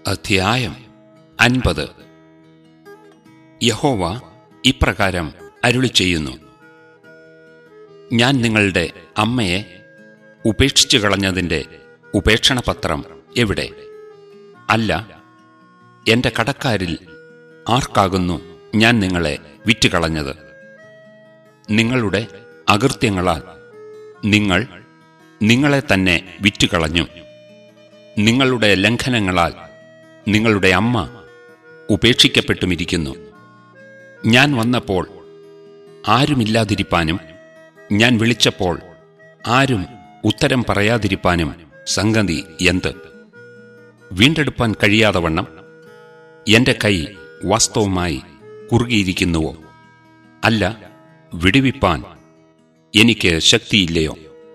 അധ്യായം അൻപത് യഹോവ ഇപ്രകാരം അരുളി ചെയ്യുന്നു ഞാൻ നിങ്ങളുടെ അമ്മയെ ഉപേക്ഷിച്ചു കളഞ്ഞതിൻ്റെ ഉപേക്ഷണപത്രം എവിടെ അല്ല എൻ്റെ കടക്കാരിൽ ആർക്കാകുന്നു ഞാൻ നിങ്ങളെ വിറ്റുകളഞ്ഞത് നിങ്ങളുടെ അകൃത്യങ്ങളാൽ നിങ്ങൾ നിങ്ങളെ തന്നെ വിറ്റുകളഞ്ഞു നിങ്ങളുടെ ലംഘനങ്ങളാൽ നിങ്ങളുടെ അമ്മ ഉപേക്ഷിക്കപ്പെട്ടുമിരിക്കുന്നു ഞാൻ വന്നപ്പോൾ ആരുമില്ലാതിരിപ്പാനും ഞാൻ വിളിച്ചപ്പോൾ ആരും ഉത്തരം പറയാതിരിപ്പാനും സംഗതി എന്ത് വീണ്ടെടുപ്പാൻ കഴിയാതെ വണ്ണം എന്റെ കൈ വാസ്തവമായി കുറുകിയിരിക്കുന്നുവോ അല്ല വിടുവിപ്പാൻ എനിക്ക് ശക്തിയില്ലയോ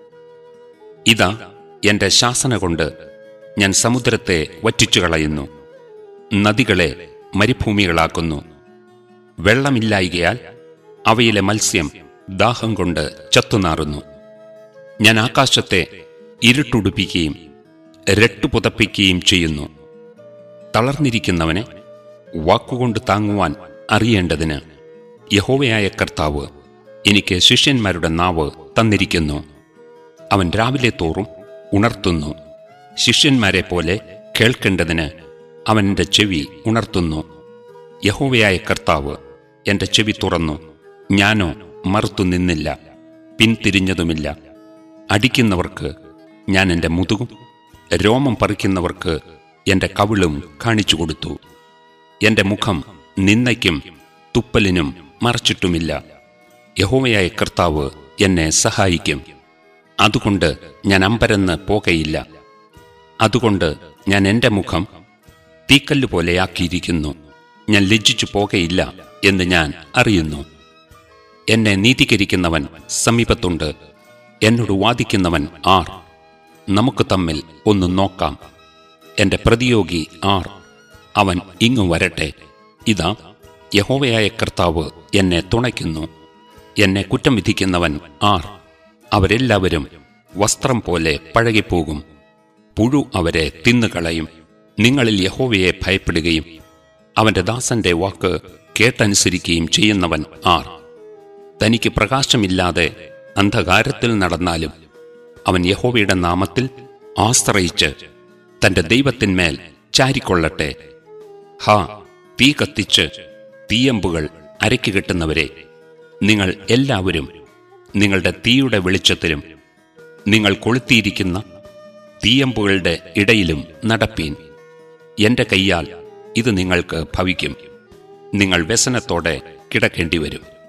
ഇതാ എന്റെ ശാസന കൊണ്ട് ഞാൻ സമുദ്രത്തെ വറ്റിച്ചു കളയുന്നു നദികളെ മരുഭൂമികളാക്കുന്നു വെള്ളമില്ലായികയാൽ അവയിലെ മത്സ്യം ദാഹം കൊണ്ട് ചത്തുനാറുന്നു ഞാൻ ആകാശത്തെ ഇരുട്ടുടുപ്പിക്കുകയും രട്ടുപുതപ്പിക്കുകയും ചെയ്യുന്നു തളർന്നിരിക്കുന്നവനെ വാക്കുകൊണ്ട് താങ്ങുവാൻ അറിയേണ്ടതിന് യഹോവയായ കർത്താവ് എനിക്ക് ശിഷ്യന്മാരുടെ നാവ് തന്നിരിക്കുന്നു അവൻ രാവിലെ തോറും ഉണർത്തുന്നു ശിഷ്യന്മാരെ പോലെ കേൾക്കേണ്ടതിന് അവൻ്റെ ചെവി ഉണർത്തുന്നു യഹോവയായ കർത്താവ് എൻ്റെ ചെവി തുറന്നു ഞാനോ മറുത്തു നിന്നില്ല പിന്തിരിഞ്ഞതുമില്ല അടിക്കുന്നവർക്ക് ഞാൻ എൻ്റെ മുതുകും രോമം പറിക്കുന്നവർക്ക് എൻ്റെ കവിളും കാണിച്ചു കൊടുത്തു എൻ്റെ മുഖം നിന്നയ്ക്കും തുപ്പലിനും മറച്ചിട്ടുമില്ല യഹോവയായ കർത്താവ് എന്നെ സഹായിക്കും അതുകൊണ്ട് ഞാൻ അമ്പരന്ന് പോകയില്ല അതുകൊണ്ട് ഞാൻ എൻ്റെ മുഖം തീക്കല്ല് പോലെയാക്കിയിരിക്കുന്നു ഞാൻ ലജ്ജിച്ചു പോകയില്ല എന്ന് ഞാൻ അറിയുന്നു എന്നെ നീതീകരിക്കുന്നവൻ സമീപത്തുണ്ട് എന്നോട് വാദിക്കുന്നവൻ ആർ നമുക്ക് തമ്മിൽ ഒന്ന് നോക്കാം എന്റെ പ്രതിയോഗി ആർ അവൻ ഇങ്ങു വരട്ടെ ഇതാ യഹോവയായ കർത്താവ് എന്നെ തുണയ്ക്കുന്നു എന്നെ കുറ്റം വിധിക്കുന്നവൻ ആർ അവരെല്ലാവരും വസ്ത്രം പോലെ പഴകിപ്പോകും പുഴു അവരെ തിന്നുകളയും നിങ്ങളിൽ യഹോവയെ ഭയപ്പെടുകയും അവന്റെ ദാസന്റെ വാക്ക് കേട്ടനുസരിക്കുകയും ചെയ്യുന്നവൻ ആർ തനിക്ക് പ്രകാശമില്ലാതെ അന്ധകാരത്തിൽ നടന്നാലും അവൻ യഹോവയുടെ നാമത്തിൽ ആശ്രയിച്ച് തന്റെ ദൈവത്തിന്മേൽ ചാരിക്കൊള്ളട്ടെ ഹാ തീ കത്തിച്ച് തീയമ്പുകൾ അരയ്ക്ക് കെട്ടുന്നവരെ നിങ്ങൾ എല്ലാവരും നിങ്ങളുടെ തീയുടെ വെളിച്ചത്തിലും നിങ്ങൾ കൊളുത്തിയിരിക്കുന്ന തീയമ്പുകളുടെ ഇടയിലും നടപ്പീൻ എന്റെ കൈയാൽ ഇത് നിങ്ങൾക്ക് ഭവിക്കും നിങ്ങൾ വ്യസനത്തോടെ കിടക്കേണ്ടി വരും